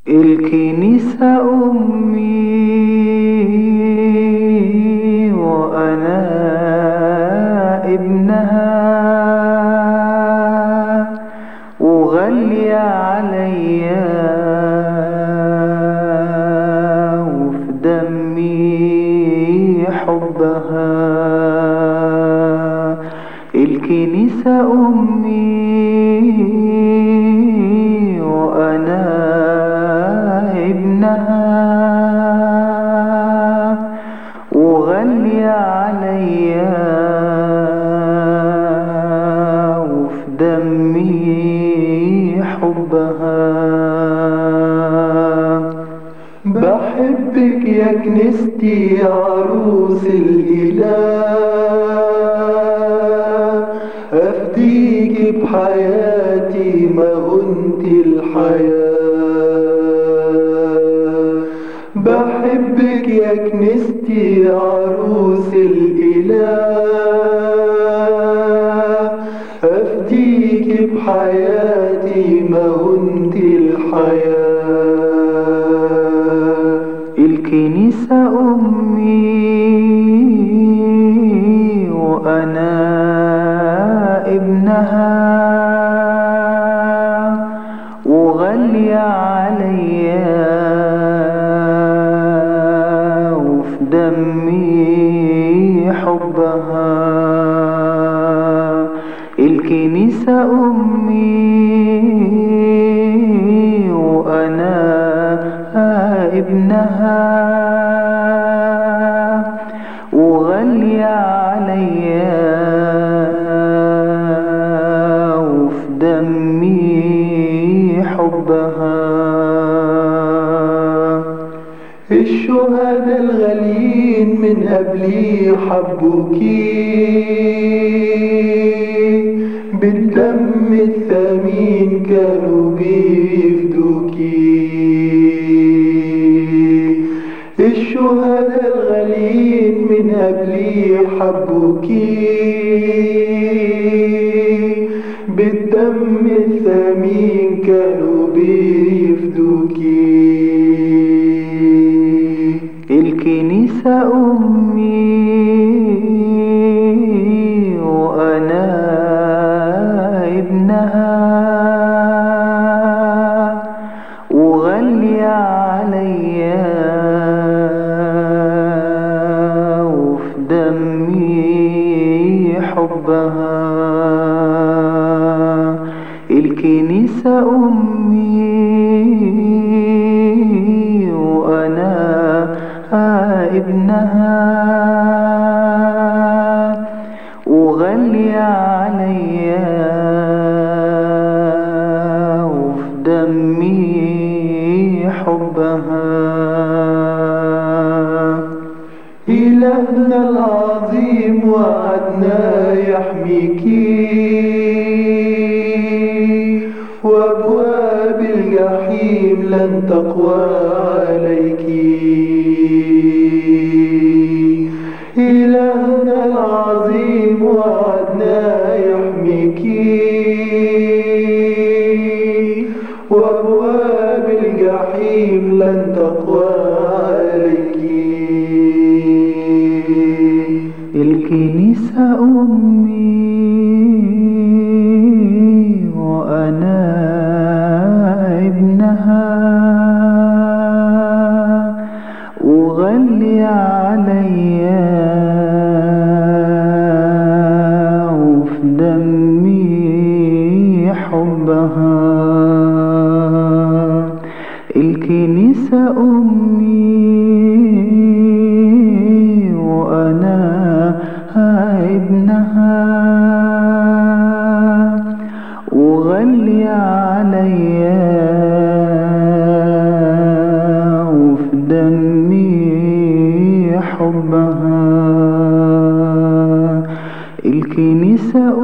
الكنيسة أمي وأنا ابنها وغالية عليا وفي دمي حبها الكنيسة أمي وأنا ابنها وغالية عليا وفي دمي حبها بحبك يا كنيستي يا عروس الإله أفديك بحياتي ما كنت الحياة بحبك يا كنيستي يا عروس الإله أفديك بحياتي ما كنت الحياة الكنيسة أمي وأنا ابنها وغالية عليا وفي دمي حبها الكنيسة أمي وأنا ابنها وغالية عليا وفي دمي حبها الشهداء الغاليين من قبلي حبوكي بالدم الثمين كانوا بيفدوكي الشهداء الغاليين من قبلي حبوكي بالدم الثمين كانوا بيفدوكي الكنيسة أمي وأنا ابنها وغالية عليا وفي دمي حبها الكنيسة أمي وأنا ابنها وغالية عليا وفي دمي حبها إلهنا العظيم وعدنا يحميكي وأبواب الجحيم لن تقوى عليك إلهنا العظيم وعدنا يحميكي وأبواب الجحيم لن تقوى عليك الكنيسة أمي وأنا ابنها وغالية عليا وفي دمي حبها الكنيسة أمي وأنا ابنها وغالية عليا وفي دمي حبها الكنيسة